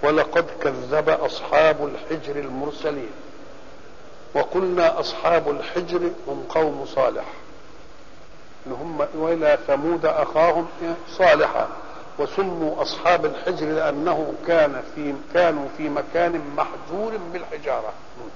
ولقد كذب أصحاب الحجر المرسلين وقلنا أصحاب الحجر هم قوم صالح إن هم وإلى ثمود أخاهم صالحا وسموا أصحاب الحجر لأنه كان في كانوا في مكان محجور بالحجارة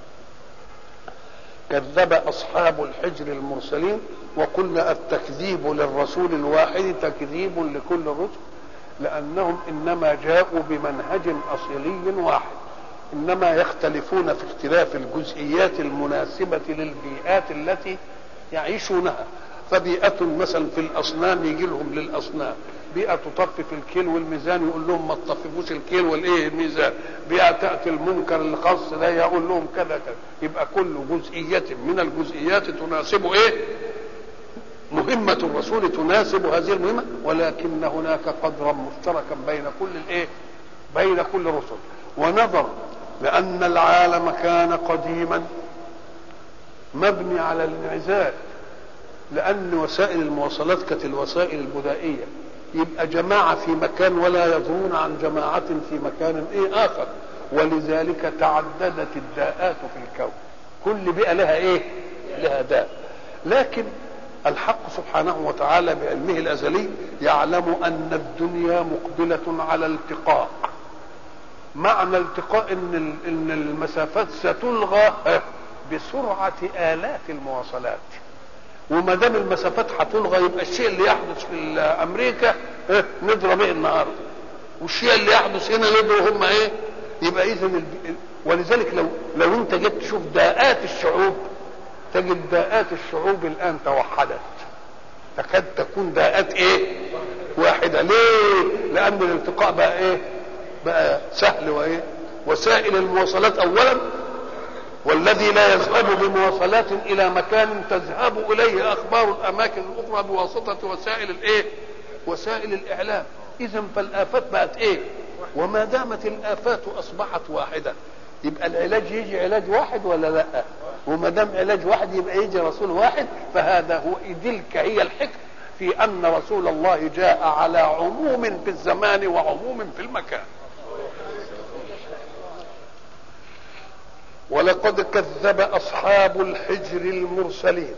كذب أصحاب الحجر المرسلين وقلنا التكذيب للرسول الواحد تكذيب لكل الرسل لأنهم إنما جاءوا بمنهج أصيلي واحد إنما يختلفون في اختلاف الجزئيات المناسبة للبيئات التي يعيشونها فبيئة مثلا في الأصنام يجي لهم للأصنام بيئة تطفف الكيل والميزان يقول لهم ما تطففوش الكيل والايه الميزان بيئة تأتي المنكر الخاص ده يقول لهم كذا كذا يبقى كل جزئية من الجزئيات تناسب ايه مهمة الرسول تناسب هذه المهمة ولكن هناك قدرا مشتركا بين كل الايه بين كل الرسل ونظر لأن العالم كان قديما مبني على الانعزال لأن وسائل المواصلات كانت الوسائل البدائية يبقى جماعة في مكان ولا يدرون عن جماعة في مكان إيه آخر ولذلك تعددت الداءات في الكون كل بيئة لها إيه لها داء لكن الحق سبحانه وتعالى بعلمه الأزلي يعلم أن الدنيا مقبلة على التقاء معنى التقاء ان ان المسافات ستلغى بسرعه الاف المواصلات وما دام المسافات هتلغى يبقى الشيء اللي يحدث في امريكا نضرب ايه النهارده والشيء اللي يحدث هنا نضرب هم ايه يبقى اذا ولذلك لو لو انت جيت تشوف داءات الشعوب تجد داءات الشعوب الان توحدت تكاد تكون داءات ايه واحده ليه لان الالتقاء بقى ايه بقى سهل وايه وسائل المواصلات اولا والذي لا يذهب بمواصلات الى مكان تذهب اليه اخبار الاماكن الاخرى بواسطه وسائل الايه وسائل الاعلام اذا فالافات بقت ايه وما دامت الافات اصبحت واحده يبقى العلاج يجي علاج واحد ولا لا وما دام علاج واحد يبقى يجي رسول واحد فهذا هو تلك هي الحكمه في ان رسول الله جاء على عموم في الزمان وعموم في المكان ولقد كذب اصحاب الحجر المرسلين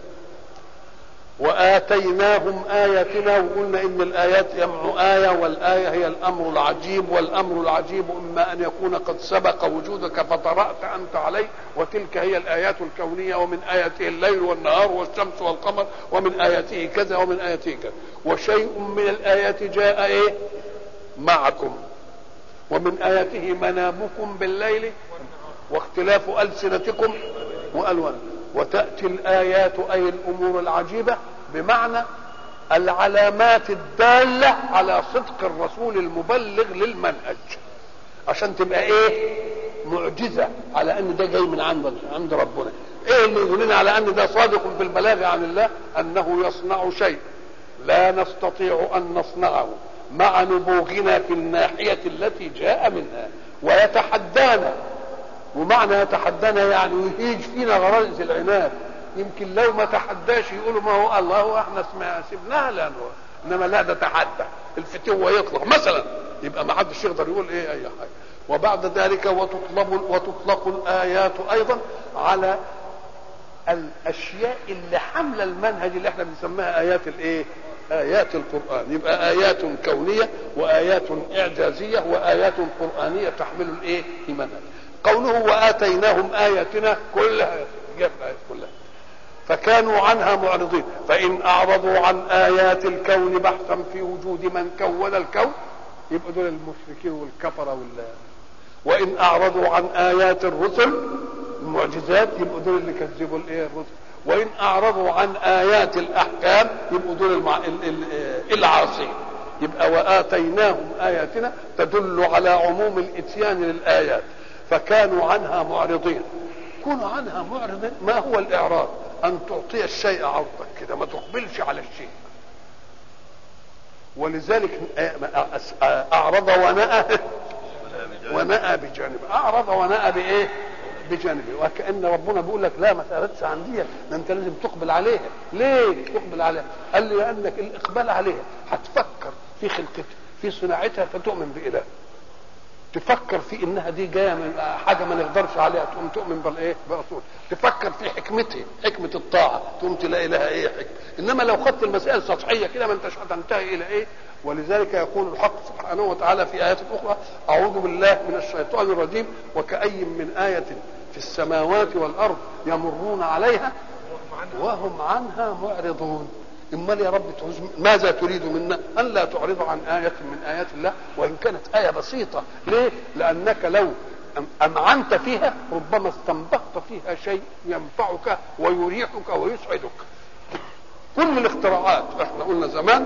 واتيناهم اياتنا وقلنا ان الايات يمع ايه والايه هي الامر العجيب والامر العجيب اما ان يكون قد سبق وجودك فطرات انت عليه وتلك هي الايات الكونيه ومن اياته الليل والنهار والشمس والقمر ومن اياته كذا ومن اياته كذا وشيء من الايات جاء ايه معكم ومن اياته منامكم بالليل واختلاف ألسنتكم وألوان وتأتي الآيات أي الأمور العجيبة بمعنى العلامات الدالة على صدق الرسول المبلغ للمنهج عشان تبقى ايه معجزة على ان ده جاي من عند عند ربنا ايه اللي يدلنا على ان ده صادق في البلاغ عن الله انه يصنع شيء لا نستطيع ان نصنعه مع نبوغنا في الناحية التي جاء منها ويتحدانا ومعنى يتحدانا يعني يهيج فينا غرائز العناد يمكن لو ما تحداش يقولوا ما هو الله واحنا سيبناها لانه انما لا ده تحدى الفتوه يطلق مثلا يبقى ما حدش يقدر يقول ايه اي حاجه وبعد ذلك وتطلب وتطلق الايات ايضا على الاشياء اللي حامله المنهج اللي احنا بنسميها ايات الايه ايات القران يبقى ايات كونيه وايات اعجازيه وايات قرانيه تحمل الايه المنهج قوله واتيناهم اياتنا كلها جاب الايات كلها فكانوا عنها معرضين فان اعرضوا عن ايات الكون بحثا في وجود من كون الكون يبقوا دول المشركين والكفره وال وان اعرضوا عن ايات الرسل المعجزات يبقوا دول اللي كذبوا الايه الرسل وان اعرضوا عن ايات الاحكام يبقوا دول المع... العاصين يبقى واتيناهم اياتنا تدل على عموم الاتيان للايات فكانوا عنها معرضين كونوا عنها معرضين ما هو الاعراض ان تعطي الشيء عرضك كده ما تقبلش على الشيء ولذلك اعرض ونأى ونأى بجانبه اعرض ونأى بايه بجانبه وكأن ربنا بيقول لك لا ما تقبلش عن دي ده انت لازم تقبل عليها ليه تقبل عليها قال لي لانك الاقبال عليها هتفكر في خلقتها في صناعتها فتؤمن بإله تفكر في انها دي جايه من حاجه ما نقدرش عليها تقوم تؤمن بالايه برسول تفكر في حكمته حكمه الطاعه تقوم تلاقي لها ايه حكمه انما لو خدت المسائل سطحيه كده ما انتش هتنتهي الى ايه ولذلك يقول الحق سبحانه وتعالى في ايات اخرى اعوذ بالله من الشيطان الرجيم وكأي من آية في السماوات والارض يمرون عليها وهم عنها معرضون امال يا رب تعوز ماذا تريد منا ان لا تعرض عن ايه من ايات الله وان كانت ايه بسيطه ليه لانك لو امعنت فيها ربما استنبطت فيها شيء ينفعك ويريحك ويسعدك كل الاختراعات احنا قلنا زمان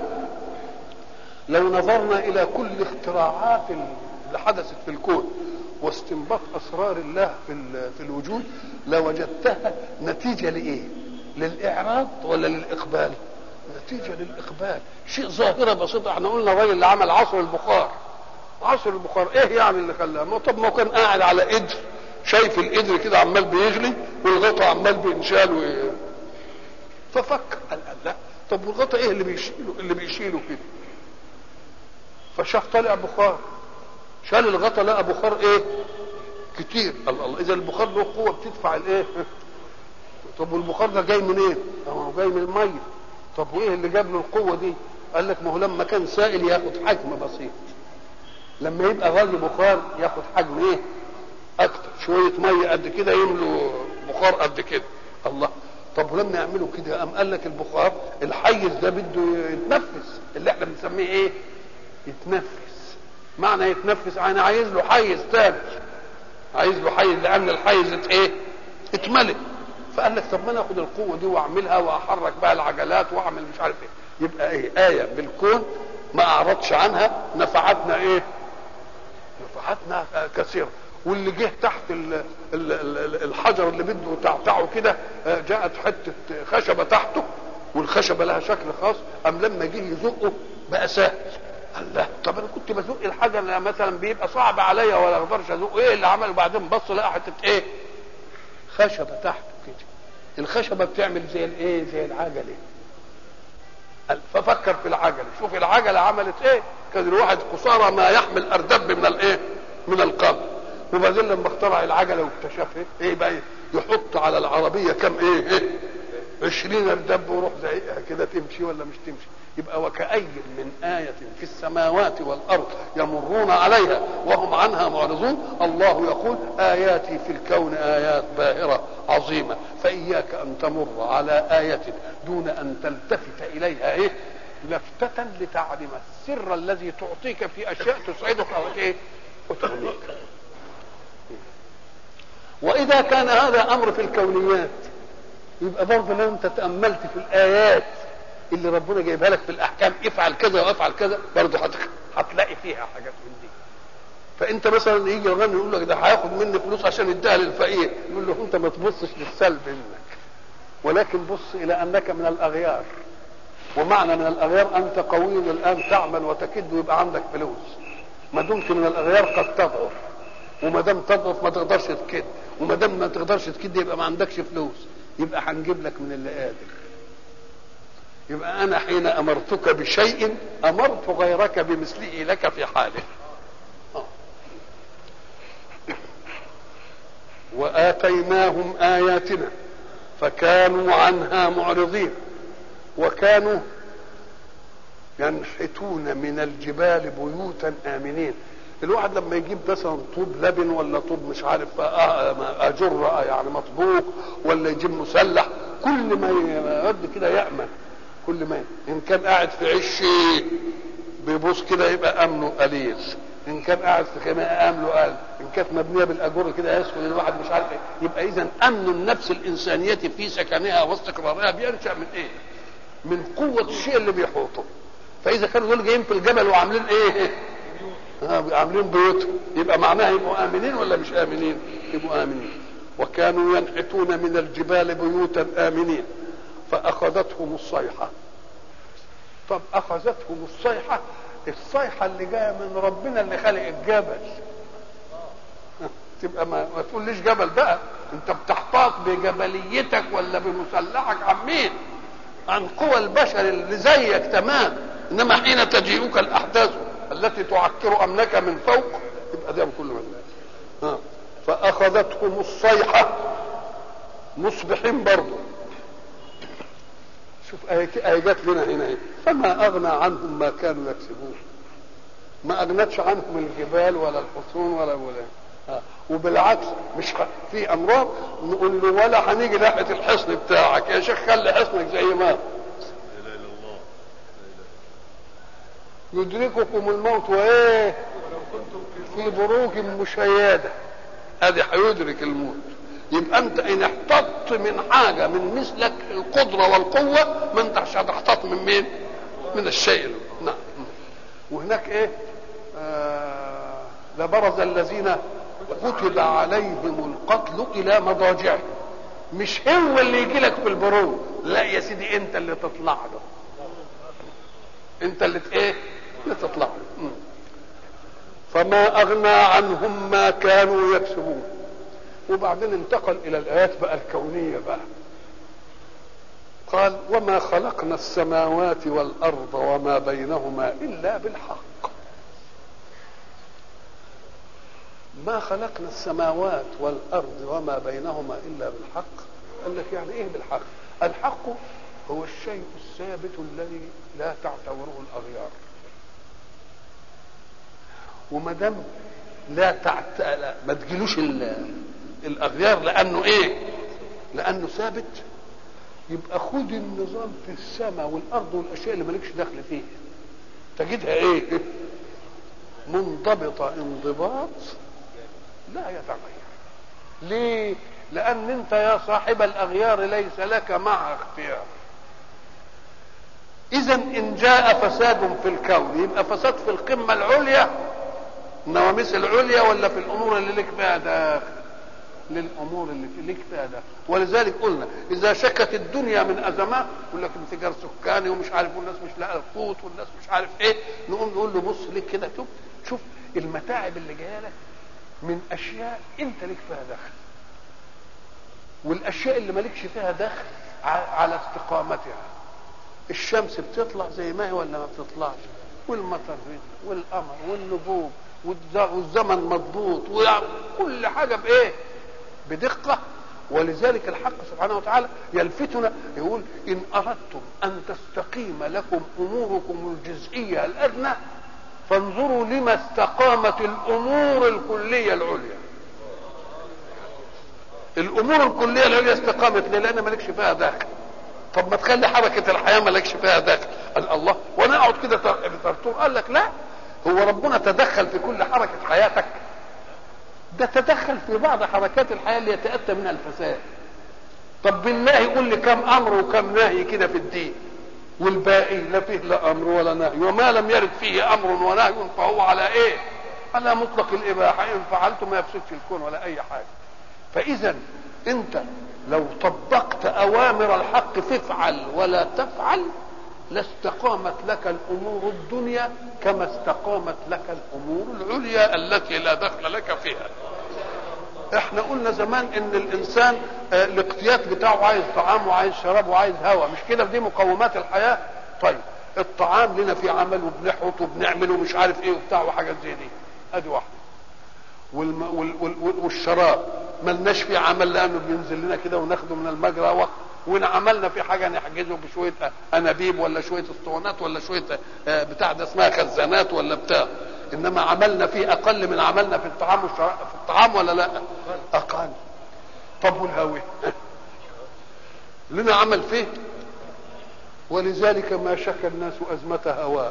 لو نظرنا الى كل الاختراعات اللي حدثت في الكون واستنباط اسرار الله في في الوجود لوجدتها نتيجه لايه؟ للاعراض ولا للاقبال؟ نتيجه للاقبال شيء ظاهره بسيطه احنا قلنا الراجل اللي عمل عصر البخار عصر البخار ايه يعني اللي خلاه ما طب ما كان قاعد على قدر شايف القدر كده عمال بيغلي والغطا عمال بينشال و... ففكر قال لا طب والغطا ايه اللي بيشيله اللي بيشيله كده فشاف طالع بخار شال الغطا لقى بخار ايه كتير الله الله اذا البخار له قوه بتدفع الايه طب والبخار ده جاي منين إيه؟ هو جاي من الميه طب وايه اللي جاب له القوه دي قال لك ما هو لما كان سائل ياخد حجم بسيط لما يبقى غازي بخار ياخد حجم ايه اكتر شويه ميه قد كده يملوا بخار قد كده الله طب ولما يعملوا كده قام قال لك البخار الحيز ده بده يتنفس اللي احنا بنسميه ايه يتنفس معنى يتنفس انا عايز له حيز تاني عايز له حيز لان الحيز ايه اتملئ فقال لك طب ما انا اخد القوه دي واعملها واحرك بقى العجلات واعمل مش عارف ايه يبقى ايه ايه بالكون ما اعرضش عنها نفعتنا ايه نفعتنا كثيرا واللي جه تحت ال ال ال الحجر اللي بده تعتعه كده جاءت حته خشبه تحته والخشبه لها شكل خاص ام لما جه يزقه بقى سهل الله طب انا كنت بزق الحجر لما مثلا بيبقى صعب عليا ولا اقدرش ازقه ايه اللي عمله بعدين بص لقى حته ايه خشبه تحته كده الخشبه بتعمل زي الايه زي العجله ففكر في العجله شوف العجله عملت ايه كان الواحد قصارى ما يحمل اردب من الايه من القمر وبعدين لما اخترع العجله واكتشف ايه ايه بقى يحط على العربيه كم ايه ايه 20 اردب وروح زيها كده تمشي ولا مش تمشي يبقى وكأي من آية في السماوات والأرض يمرون عليها وهم عنها معرضون الله يقول آياتي في الكون آيات باهرة عظيمة فإياك أن تمر على آية دون أن تلتفت إليها إيه لفتة لتعلم السر الذي تعطيك في أشياء تسعدك أو إيه وتغنيك وإذا كان هذا أمر في الكونيات يبقى برضه لو أنت تأملت في الآيات اللي ربنا جايبها لك في الاحكام افعل كذا وافعل كذا برضه هتلاقي فيها حاجات من دي فانت مثلا يجي الغني يقول لك ده هياخد مني فلوس عشان يديها للفقير يقول له انت ما تبصش للسلب منك ولكن بص الى انك من الاغيار ومعنى من الاغيار انت قوي الان تعمل وتكد ويبقى عندك فلوس ما دمت من الاغيار قد تضعف وما دام تضعف ما تقدرش تكد وما دام ما تقدرش تكد يبقى ما عندكش فلوس يبقى هنجيب لك من اللي قادر يبقى انا حين امرتك بشيء امرت غيرك بمثله لك في حاله واتيناهم اياتنا فكانوا عنها معرضين وكانوا ينحتون من الجبال بيوتا امنين الواحد لما يجيب مثلا طوب لبن ولا طوب مش عارف اجر يعني مطبوخ ولا يجيب مسلح كل ما يرد كده يامن كل ما ان كان قاعد في عش بيبص كده يبقى امنه قليل ان كان قاعد في خناقه امنه قل ان كانت مبنيه بالاجور كده يسكن الواحد مش عارف ايه يبقى اذا امن النفس الانسانيه في سكنها واستقرارها بينشا من ايه؟ من قوه الشيء اللي بيحوطه فاذا كانوا دول جايين في الجبل وعاملين ايه؟ آه عاملين بيوتهم يبقى معناها يبقوا امنين ولا مش امنين؟ يبقوا امنين وكانوا ينحتون من الجبال بيوتا امنين فاخذتهم الصيحه طب اخذتهم الصيحه الصيحه اللي جايه من ربنا اللي خلق الجبل تبقى ما, ما تقوليش جبل بقى انت بتحتاط بجبليتك ولا بمسلحك عن مين عن قوى البشر اللي زيك تمام انما حين تجيئك الاحداث التي تعكر امنك من فوق يبقى ده كله من ها فاخذتهم الصيحه مصبحين برضه شوف ايه جت لنا هنا ايه فما اغنى عنهم ما كانوا يكسبون ما اغنتش عنهم الجبال ولا الحصون ولا ولا آه. وبالعكس مش خ... في امراض نقول له ولا هنيجي ناحيه الحصن بتاعك يا شيخ خلي حصنك زي ما يدرككم الموت وايه في بروج مشيده ادي هيدرك الموت يبقى انت ان احتطت من حاجه من مثلك القدره والقوه ما انت هتحتط من مين؟ من الشيء نعم وهناك ايه؟ آه لبرز الذين كتب عليهم القتل الى مضاجعهم مش هو اللي يجي لك في البروج لا يا سيدي انت اللي تطلع له انت اللي ايه؟ اللي تطلع له فما اغنى عنهم ما كانوا يكسبون وبعدين انتقل الى الايات بقى الكونيه بقى قال وما خلقنا السماوات والارض وما بينهما الا بالحق ما خلقنا السماوات والارض وما بينهما الا بالحق قال لك يعني ايه بالحق الحق هو الشيء الثابت الذي لا تعتبره الاغيار وما دام لا تعت... لا ما تجيلوش الاغيار لانه ايه لانه ثابت يبقى خد النظام في السماء والارض والاشياء اللي مالكش دخل فيها تجدها ايه منضبطه انضباط لا يتغير ليه لان انت يا صاحب الاغيار ليس لك معها اختيار اذا ان جاء فساد في الكون يبقى فساد في القمه العليا النواميس العليا ولا في الامور اللي لك فيها داخل للامور اللي في لك فيها داخل ولذلك قلنا اذا شكت الدنيا من ازمات يقول لك انفجار سكاني ومش عارف والناس مش لاقيه القوت والناس مش عارف ايه نقوم نقول له بص ليك كده شوف شوف المتاعب اللي جايه لك من اشياء انت لك فيها دخل والاشياء اللي مالكش فيها دخل على استقامتها الشمس بتطلع زي ما هي ولا ما بتطلعش والمطر والقمر والنجوم والزمن مضبوط وكل حاجه بايه بدقه ولذلك الحق سبحانه وتعالى يلفتنا يقول ان اردتم ان تستقيم لكم اموركم الجزئيه الادنى فانظروا لما استقامت الامور الكليه العليا الامور الكليه العليا استقامت ليه لان مالكش فيها داخل طب ما تخلي حركه الحياه مالكش فيها داخل قال الله وانا اقعد كده بترتور قال لك لا هو ربنا تدخل في كل حركه حياتك ده تدخل في بعض حركات الحياه اللي يتاتى منها الفساد طب بالله يقول لي كم امر وكم نهي كده في الدين والباقي لا فيه لا امر ولا نهي وما لم يرد فيه امر ونهي فهو على ايه على مطلق الاباحه ان فعلت ما يفسدش الكون ولا اي حاجه فاذا انت لو طبقت اوامر الحق فافعل ولا تفعل لاستقامت لك الامور الدنيا كما استقامت لك الامور العليا التي لا دخل لك فيها احنا قلنا زمان ان الانسان اه الاقتيات بتاعه عايز طعام وعايز شراب وعايز هواء مش كده دي مقومات الحياه طيب الطعام لنا في عمل وبنحوط وبنعمل ومش عارف ايه وبتاع وحاجات زي دي ادي واحده والم... وال... وال... والشراب ملناش فيه عمل لانه بينزل لنا كده وناخده من المجرى وقت وان عملنا في حاجه نحجزه بشويه انابيب ولا شويه اسطوانات ولا شويه بتاع ده اسمها خزانات ولا بتاع انما عملنا فيه اقل من عملنا في الطعام والشراب في الطعام ولا لا اقل طب والهوي لنا عمل فيه ولذلك ما شكى الناس ازمه هواء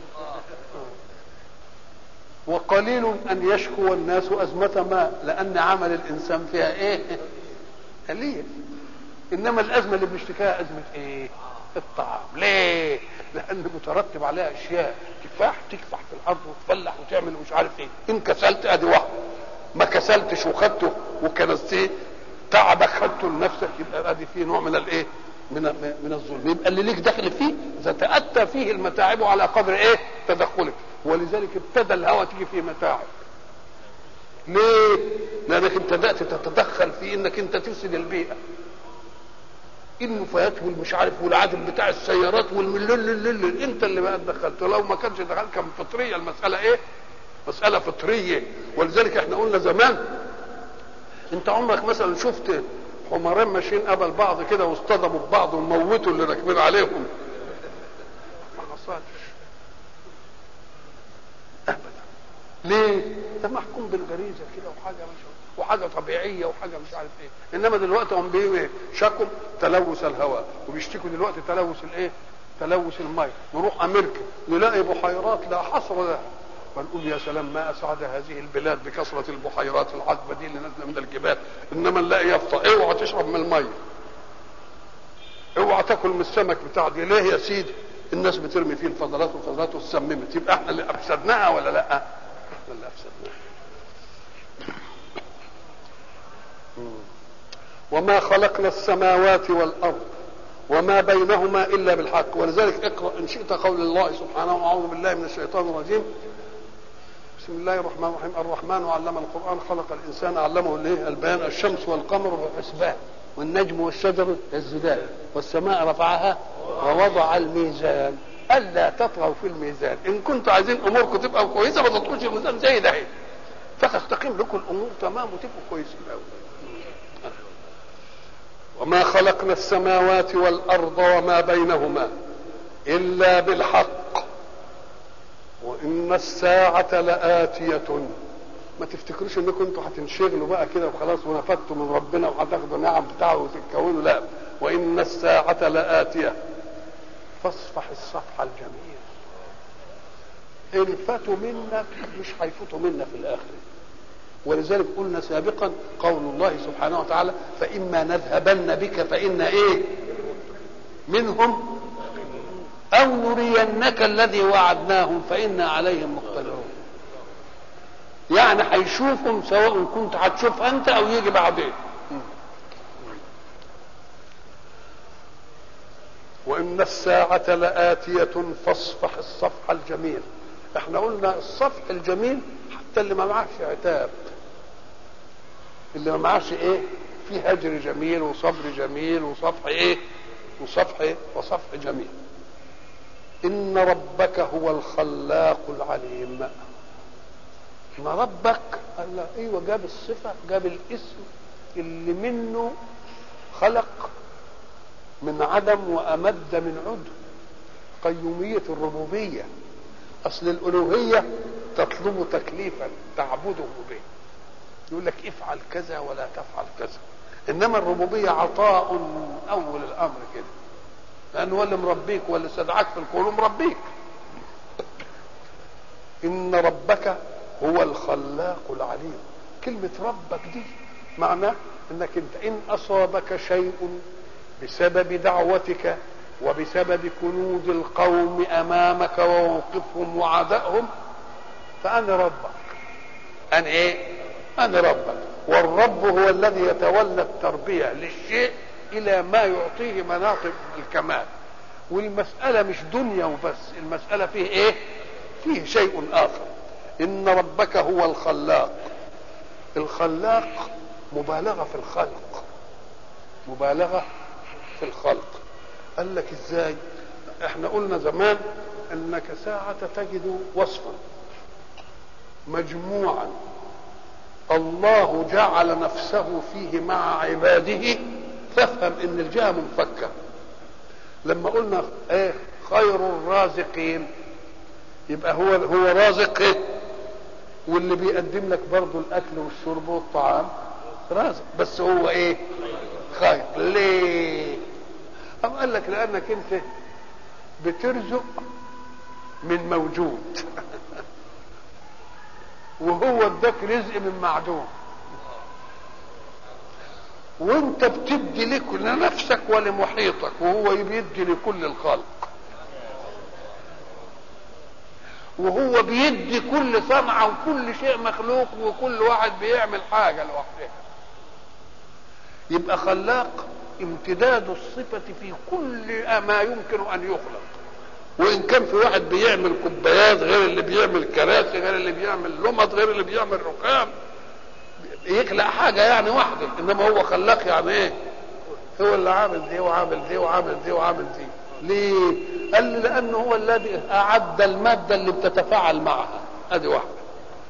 وقليل ان يشكو الناس ازمه ماء لان عمل الانسان فيها ايه قليل انما الازمه اللي بنشتكيها ازمه ايه الطعام ليه لان مترتب عليها اشياء كفاح تكفح في الارض وتفلح وتعمل ومش عارف ايه ان كسلت ادي واحده ما كسلتش وخدته وكنستيه تعبك خدته لنفسك يبقى ادي فيه نوع من الايه من من الظلم يبقى اللي ليك دخل فيه تتاتى فيه المتاعب على قدر ايه تدخلك ولذلك ابتدى الهوى تيجي فيه متاعب ليه لانك ابتدات تتدخل في انك انت تفسد البيئه النفايات والمش عارف والعدل بتاع السيارات والملل انت اللي بقى دخلت لو ما كانش دخلت كان فطريه المساله ايه مساله فطريه ولذلك احنا قلنا زمان انت عمرك مثلا شفت حمارين ماشيين قبل بعض كده واصطدموا ببعض وموتوا اللي راكبين عليهم ما حصلش ابدا ليه؟ ده محكوم بالغريزه كده وحاجه مش وحاجه طبيعيه وحاجه مش عارف ايه انما دلوقتي هم بي شكوا تلوث الهواء وبيشتكوا دلوقتي تلوث الايه؟ تلوث الماء نروح امريكا نلاقي بحيرات لا حصر لها فنقول يا سلام ما اسعد هذه البلاد بكثره البحيرات العذبه دي اللي نازله من الجبال انما نلاقي يافطه اوعى تشرب من الميه اوعى تاكل من السمك بتاع دي ليه يا سيدي الناس بترمي فيه الفضلات والفضلات وتسممت يبقى احنا اللي افسدناها ولا لا احنا اللي افسدناها وما خلقنا السماوات والارض وما بينهما الا بالحق ولذلك اقرا ان شئت قول الله سبحانه اعوذ بالله من الشيطان الرجيم بسم الله الرحمن الرحيم الرحمن علم القران خلق الانسان علمه الايه البيان الشمس والقمر بحسبان والنجم والشجر يسجدان والسماء رفعها ووضع الميزان الا تطغوا في الميزان ان كنتم عايزين اموركم تبقى كويسه ما تطغوش الميزان زي ده فتستقيم لكم الامور تمام وتبقوا كويسين قوي وما خلقنا السماوات والارض وما بينهما الا بالحق وان الساعه لاتيه ما تفتكروش انكم انتوا هتنشغلوا بقى كده وخلاص ونفدتوا من ربنا وهتاخدوا نعم بتاعه وتتكونوا لا وان الساعه لاتيه فاصفح الصفح الجميل ان فاتوا منك مش هيفوتوا منا في الاخره ولذلك قلنا سابقا قول الله سبحانه وتعالى فإما نذهبن بك فإن إيه منهم أو نرينك الذي وعدناهم فإنا عليهم مقتدرون يعني هيشوفهم سواء كنت هتشوف أنت أو يجي بعدين وإن الساعة لآتية فاصفح الصفح الجميل احنا قلنا الصفح الجميل حتى اللي ما معكش عتاب اللي ما معاش ايه في هجر جميل وصبر جميل وصفح ايه وصفح ايه وصفح جميل ان ربك هو الخلاق العليم ان ربك قال لا ايوه جاب الصفه جاب الاسم اللي منه خلق من عدم وامد من عدم قيوميه الربوبيه اصل الالوهيه تطلب تكليفا تعبده به يقول لك افعل كذا ولا تفعل كذا انما الربوبيه عطاء من اول الامر كده لانه هو اللي مربيك هو اللي استدعاك في الكون مربيك ان ربك هو الخلاق العليم كلمه ربك دي معناه انك انت ان اصابك شيء بسبب دعوتك وبسبب كنود القوم امامك وموقفهم وعدائهم فانا ربك انا ايه انا ربك والرب هو الذي يتولى التربيه للشيء الى ما يعطيه مناطق الكمال والمساله مش دنيا وبس المساله فيه ايه فيه شيء اخر ان ربك هو الخلاق الخلاق مبالغه في الخلق مبالغه في الخلق قال لك ازاي احنا قلنا زمان انك ساعة تجد وصفا مجموعا الله جعل نفسه فيه مع عباده فافهم ان الجهة منفكة لما قلنا ايه خير الرازقين يبقى هو هو رازق ايه واللي بيقدم لك برضه الاكل والشرب والطعام رازق بس هو ايه خير ليه أم قال لك لأنك أنت بترزق من موجود وهو اداك رزق من معدوم وانت بتدي لك لنفسك ولمحيطك وهو بيدي لكل الخلق وهو بيدي كل صنعة وكل شيء مخلوق وكل واحد بيعمل حاجة لوحده يبقى خلاق امتداد الصفة في كل ما يمكن أن يخلق وإن كان في واحد بيعمل كوبايات غير اللي بيعمل كراسي غير اللي بيعمل لمض غير اللي بيعمل رخام يخلق حاجة يعني واحدة إنما هو خلاق يعني إيه هو اللي عامل دي وعامل دي وعامل دي وعامل دي ليه؟ قال لي لأنه هو الذي أعد المادة اللي بتتفاعل معها أدي واحدة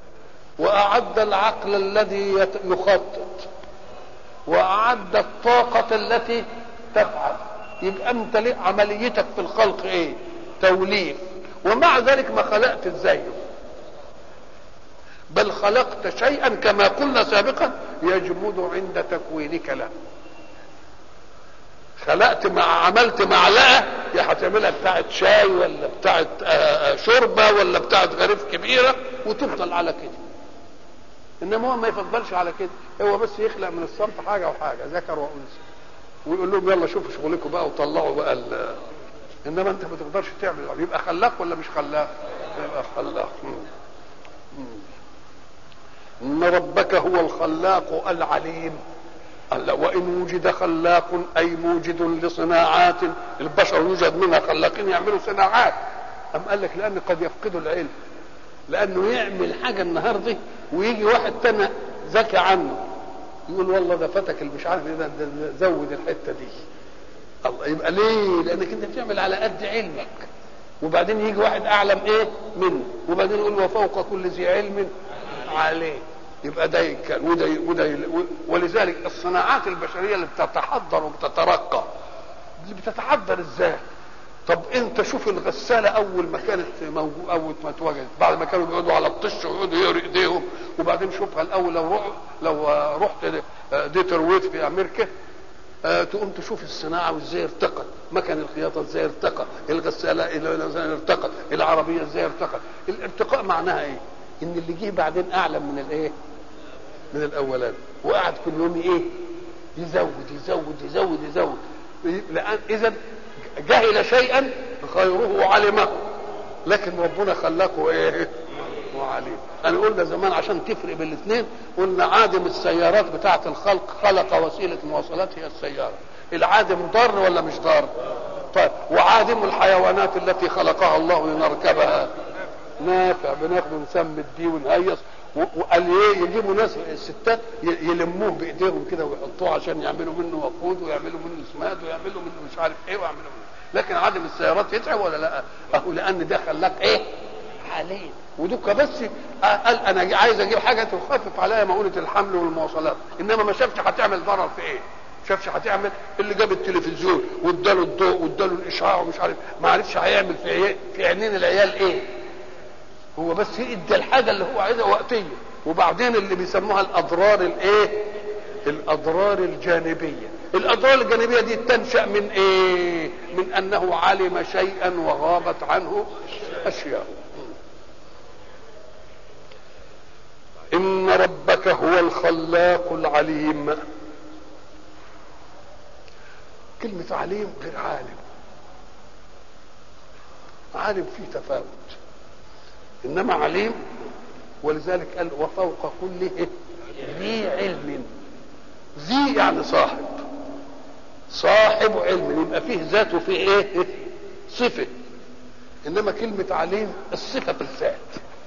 وأعد العقل الذي يت- يخطط وأعد الطاقة التي تفعل يبقى أنت ليه عمليتك في الخلق إيه؟ توليف ومع ذلك ما خلقت زيه بل خلقت شيئا كما قلنا سابقا يجمد عند تكوينك له خلقت مع عملت معلقه يا هتعملها بتاعت شاي ولا بتاعت آه، آه، شوربه ولا بتاعت غريف كبيره وتفضل على كده انما هو ما يفضلش على كده هو بس يخلق من الصنف حاجه وحاجه ذكر وانثى ويقول لهم يلا شوفوا شغلكم بقى وطلعوا بقى ال- انما انت ما تقدرش تعمل يبقى خلاق ولا مش خلاق يبقى خلاق مم. مم. ان ربك هو الخلاق العليم قال وان وجد خلاق اي موجد لصناعات البشر يوجد منها خلاقين يعملوا صناعات ام قال لك لان قد يفقدوا العلم لانه يعمل حاجه النهارده ويجي واحد تاني ذكي عنه يقول والله ده فتك اللي مش عارف ايه ده, ده, ده زود الحته دي الله يبقى ليه؟ لانك انت بتعمل على قد علمك وبعدين يجي واحد اعلم ايه منه وبعدين يقول وفوق كل ذي علم عليه يبقى ده كان وده وده ولذلك الصناعات البشريه اللي بتتحضر وبتترقى اللي بتتحضر ازاي؟ طب انت شوف الغساله اول ما كانت موجوده اول ما اتوجدت بعد ما كانوا بيقعدوا على الطش ويقعدوا يقروا ايديهم وبعدين شوفها الاول لو روح لو آه، رحت ديترويت في امريكا آه، تقوم تشوف الصناعه وازاي ارتقت مكن الخياطه ازاي ارتقى الغساله ازاي ارتقت العربيه ازاي ارتقت الارتقاء معناها ايه ان اللي جه بعدين اعلم من الايه من الاولاني وقعد كل يوم ايه يزود يزود يزود يزود لان اذا جهل شيئا غيره علمه لكن ربنا خلقه ايه وعليم انا قلنا زمان عشان تفرق بين الاثنين قلنا عادم السيارات بتاعه الخلق خلق وسيله مواصلات هي السياره العادم ضار ولا مش ضار طيب وعادم الحيوانات التي خلقها الله لنركبها نافع بناخده نسمي الدي ونهيص و- وقال ايه يجيبوا ناس الستات ي- يلموه بايديهم كده ويحطوه عشان يعملوا منه وقود ويعملوا منه اسماد ويعملوا منه مش عارف ايه ويعملوا منه لكن عدم السيارات يتعب ولا لا؟ اهو لان ده خلاك ايه؟ عليه ودوك بس قال انا عايز اجيب حاجه تخفف عليا مؤونه الحمل والمواصلات انما ما شافش هتعمل ضرر في ايه؟ شافش هتعمل اللي جاب التلفزيون واداله الضوء واداله الاشعاع ومش عارف ما عرفش هيعمل في ايه في عينين العيال ايه؟ هو بس ادى الحاجه اللي هو عايزها وقتيه وبعدين اللي بيسموها الاضرار الايه الاضرار الجانبيه الاضرار الجانبيه دي تنشا من ايه من انه علم شيئا وغابت عنه اشياء ان ربك هو الخلاق العليم كلمه عليم غير عالم عالم فيه تفاوت انما عليم ولذلك قال وفوق كل ذي علم ذي يعني صاحب صاحب علم يبقى فيه ذات وفيه ايه صفه انما كلمه عليم الصفه بالذات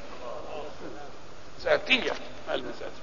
ذاتيه علم ذاتي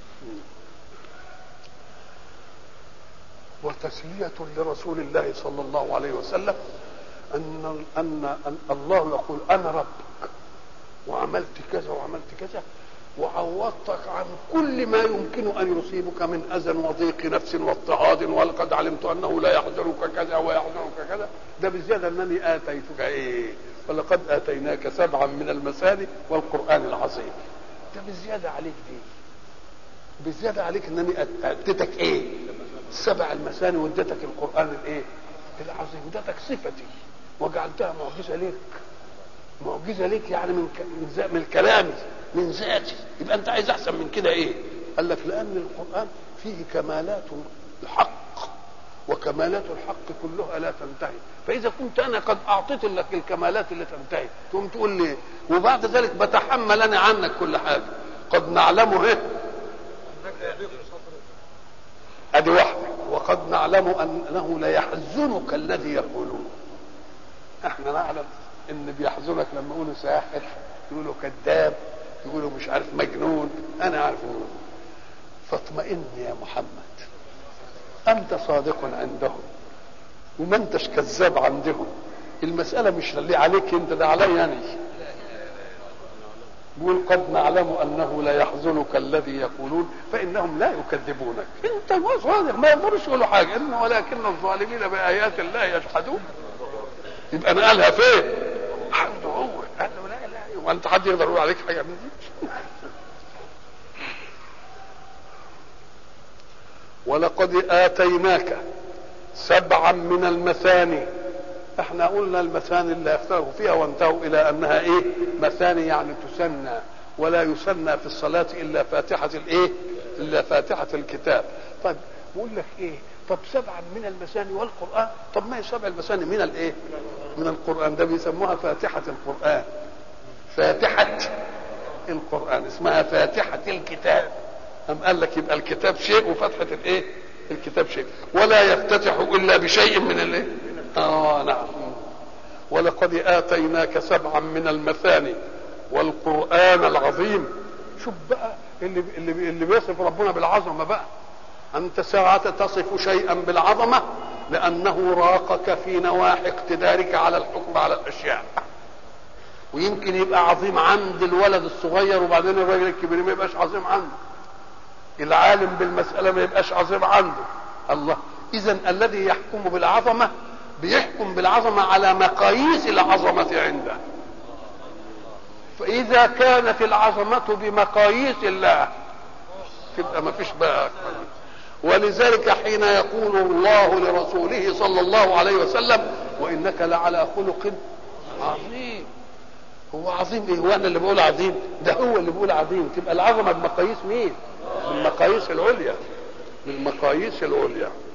وتسلية لرسول الله صلى الله عليه وسلم أن أن أن الله يقول أنا ربك وعملت كذا وعملت كذا وعوضتك عن كل ما يمكن ان يصيبك من اذى وضيق نفس واضطهاد ولقد علمت انه لا يحزنك كذا ويحزنك كذا ده بزياده انني اتيتك ايه ولقد اتيناك سبعا من المثاني والقران العظيم ده بزياده عليك دي بزياده عليك انني اديتك ايه سبع المثاني واديتك القران الايه العظيم اديتك صفتي وجعلتها معجزه ليك معجزه ليك يعني من ك... من, ز... من كلامي من ذاتي يبقى انت عايز احسن من كده ايه قال لك لان القران فيه كمالات الحق وكمالات الحق كلها لا تنتهي فاذا كنت انا قد اعطيت لك الكمالات اللي تنتهي تقوم تقول لي وبعد ذلك بتحمل انا عنك كل حاجه قد نعلمه ايه ادي واحده وقد نعلم انه ليحزنك الذي يقولون احنا نعلم ان بيحزنك لما يقولوا ساحر يقولوا كذاب يقولوا مش عارف مجنون انا عارف انه فاطمئن يا محمد انت صادق عندهم وما انتش كذاب عندهم المساله مش اللي عليك انت ده علي انا يقول قد نعلم انه لا يحزنك الذي يقولون فانهم لا يكذبونك انت صادق ما يقدرش يقولوا حاجه ان ولكن الظالمين بايات الله يجحدون يبقى نقلها فين؟ عنده هو قال له لا لا وانت حد يقدر يقول عليك حاجه من دي ولقد اتيناك سبعا من المثاني احنا قلنا المثاني اللي اختلفوا فيها وانتهوا الى انها ايه مثاني يعني تسنى ولا يسنى في الصلاة الا فاتحة الايه الا فاتحة الكتاب طيب بقول لك ايه طب سبعا من المثاني والقرآن طب ما هي سبع المثاني من الايه من القرآن ده بيسموها فاتحة القرآن فاتحة القرآن اسمها فاتحة الكتاب أم قال لك يبقى الكتاب شيء وفتحة الايه الكتاب شيء ولا يفتتح الا بشيء من الايه اه نعم ولقد اتيناك سبعا من المثاني والقران العظيم شوف بقى اللي اللي اللي بيصف ربنا بالعظمه بقى انت ساعة تصف شيئا بالعظمه لانه راقك في نواحي اقتدارك على الحكم على الاشياء ويمكن يبقى عظيم عند الولد الصغير وبعدين الراجل الكبير ما يبقاش عظيم عنده العالم بالمسألة ما يبقاش عظيم عنده الله إذا الذي يحكم بالعظمة بيحكم بالعظمة على مقاييس العظمة عنده فإذا كانت العظمة بمقاييس الله تبقى ما فيش بقى ولذلك حين يقول الله لرسوله صلى الله عليه وسلم وإنك لعلى خلق عظيم هو عظيم ايه هو انا اللي بقول عظيم ده هو اللي بيقول عظيم تبقى العظمه بمقاييس مين بالمقاييس العليا بالمقاييس العليا